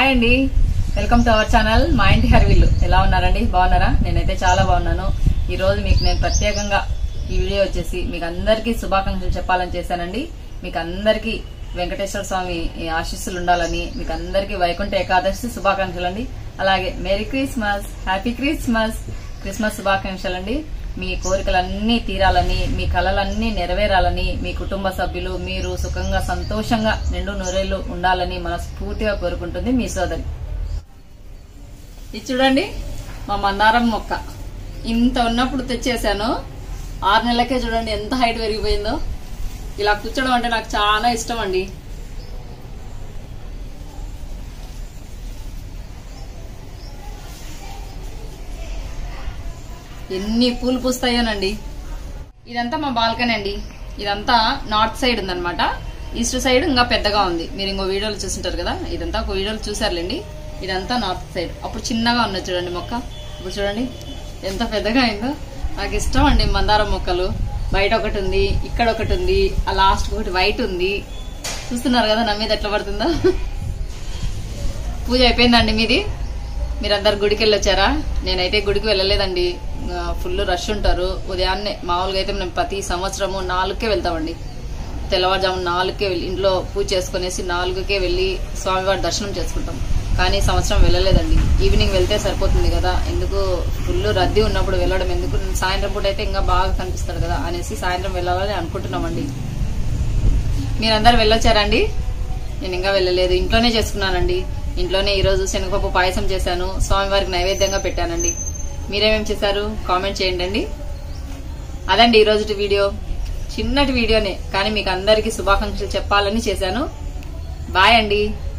hi అండి welcome to our channel మా ఇంటి హర్విల్లు ఎలా ఉన్నారండి బాగున్నారా నేనైతే చాలా బాగున్నాను ఈ రోజు మీకు నేను ప్రత్యేకంగా ఈ వీడియో వచ్చేసి మీకు అందరికీ శుభాకాంక్షలు చెప్పాలని చేశానండి మీకు అందరికీ వెంకటేశ్వర స్వామి ఆశీస్సులు ఉండాలని మీకు అందరికీ వైకుంఠ ఏకాదశి శుభాకాంక్షలు అండి అలాగే merry Christmas happy Christmas Christmas శుభాకాంక్షలు అండి మీ కోరికలన్నీ తీరాలని మీ కలలన్నీ నెరవేరాలని మీ కుటుంబ సభ్యులు మీరు సుఖంగా సంతోషంగా నిండు నూరేళ్లు ఉండాలని మనస్ఫూర్తిగా కోరుకుంటుంది మీ సోదరి ఇది చూడండి మా మందారం మొక్క ఇంత ఉన్నప్పుడు తెచ్చేసాను ఆరు నెలలకే చూడండి ఎంత హైట్ పెరిగిపోయిందో ఇలా కూర్చోడం అంటే నాకు చాలా ఇష్టం అండి ఎన్ని పూలు పూస్తాయోనండి ఇదంతా మా బాల్కనీ అండి ఇదంతా నార్త్ సైడ్ ఉందన్నమాట ఈస్ట్ సైడ్ ఇంకా పెద్దగా ఉంది మీరు ఇంకో వీడియోలు చూసింటారు కదా ఇదంతా ఒక వీడియోలు చూసారులేండి ఇదంతా నార్త్ సైడ్ అప్పుడు చిన్నగా ఉన్నది చూడండి మొక్క ఇప్పుడు చూడండి ఎంత పెద్దగా అయిందో నాకు ఇష్టం అండి మందారం మొక్కలు బయట ఒకటి ఉంది ఇక్కడ ఒకటి ఉంది ఆ లాస్ట్ ఒకటి వైట్ ఉంది చూస్తున్నారు కదా నా మీద ఎట్లా పడుతుందో పూజ అయిపోయిందండి మీది మీరందరు గుడికి వెళ్ళొచ్చారా నేనైతే గుడికి వెళ్ళలేదండి ఫుల్ రష్ ఉంటారు ఉదయాన్నే మామూలుగా అయితే మేము ప్రతి సంవత్సరము నాలుగుకే వెళ్తామండి తెల్లవారుజాము నాలుగుకే వెళ్ళి ఇంట్లో పూజ చేసుకునేసి నాలుగుకే వెళ్ళి స్వామివారి దర్శనం చేసుకుంటాం కానీ ఈ సంవత్సరం వెళ్ళలేదండి ఈవినింగ్ వెళ్తే సరిపోతుంది కదా ఎందుకు ఫుల్ రద్దీ ఉన్నప్పుడు వెళ్ళడం ఎందుకు సాయంత్రం పూట అయితే ఇంకా బాగా కనిపిస్తాడు కదా అనేసి సాయంత్రం వెళ్ళాలని అనుకుంటున్నామండి మీరందరూ వెళ్ళొచ్చారండి నేను ఇంకా వెళ్ళలేదు ఇంట్లోనే చేసుకున్నానండి ఇంట్లోనే ఈ రోజు శనగపప్పు పాయసం చేశాను స్వామివారికి నైవేద్యంగా పెట్టానండి మీరేమేం చేశారు కామెంట్ చేయండి అదండి ఈ రోజు వీడియో చిన్నటి వీడియోనే కానీ మీకు అందరికీ శుభాకాంక్షలు చెప్పాలని చేశాను బాయ్ అండి